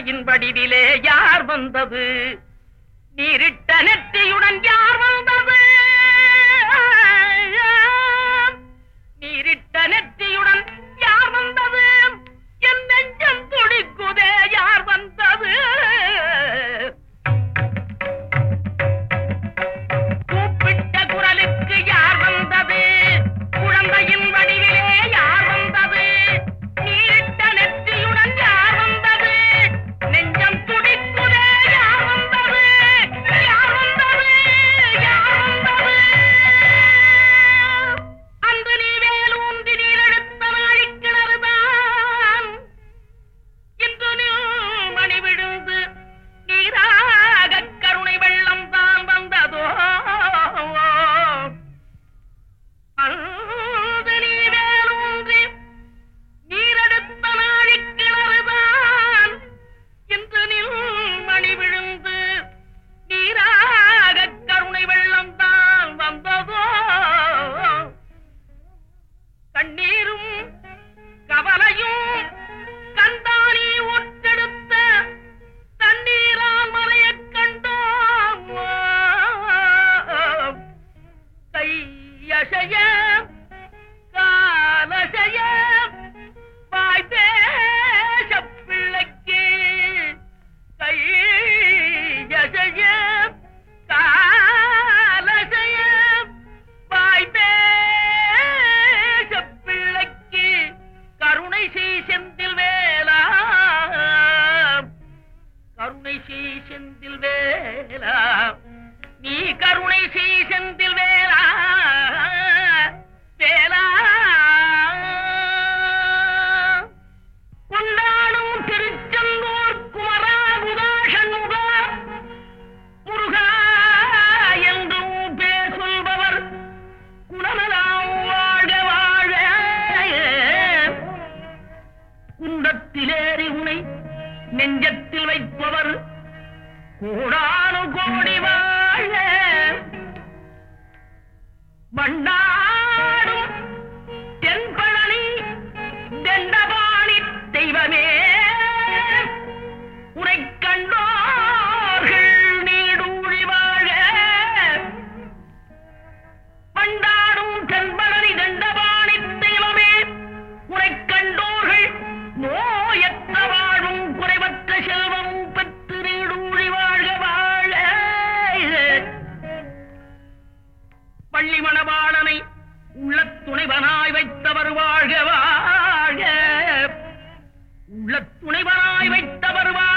குழந்தையின் வடிவிலே யார் வந்தது நீரிட்ட நெற்றியுடன் யார் வந்தது நீரிட்ட நெற்றியுடன் யார் வந்தது என் நெஞ்சம் துடிக்குதே யார் வந்தது கூப்பிட்ட குரலுக்கு யார் வந்தது குழந்தையின் வடிவிலே யார் வந்தது நீரிட்ட நெற்றியுடன் யார் வந்தது நெஞ்சம் துடிக்குதே யார் வந்தது யார் வந்தது யார் வந்தது அன்று நீ வேலூன்றி நீரெடுத்த நாழிக்கிணறுதான் இன்று நீ மணி விழுந்து நீராக கருணை வெள்ளம் தான் வந்ததோ அன்று நீ வேலூன்றி நீரெடுத்த நாழிக்கிணறுதான் இன்று நீ மணி விழுந்து நீராக கருணை வெள்ளம் தான் வந்ததோ கண்ணீரும் கவலையும் கந்தாரி ஒற்றெடுத்த தண்ணீரால் மறையக் கண்டோம் கையசைய காலசைய வாய் பேச பிள்ளைக்கு கையசைய காலசைய வாய் பேச பிள்ளைக்கு கருணை செய் செந்தில் வேலா கருணை செய் செந்தில் வேலா நீ கருணை செய் செந்தில் வேலா வேலா கொண்டாடும் திருச்செந்தூர் குமரா குதாஷண்முகா முருகா என்றும் பேர் சொல்பவர் குணநலாம் வாழ்க வாழ குண்டத்திலேறி உனை நெஞ்சத்தில் வைப்பவர் கோடானு கோடி வாழ மண்ணாடும் தென்பழனி தண்டபாணி தெய்வமே உரை கண்டோர்கள் நீடூழி வாழ பண்டாடும் தென்பழனி தண்டபாணி தெய்வமே உரை கண்டோர்கள் நோயற்ற வாழும் குறைவற்ற செல்வம் பெற்று நீடூழி வாழ்க வாழ பள்ளி மணவாளனை உள்ள துணைவனாய் வைத்தவர் வாழ்க வாழ்க உள்ள துணைவனாய் வைத்தவர் வாழ்க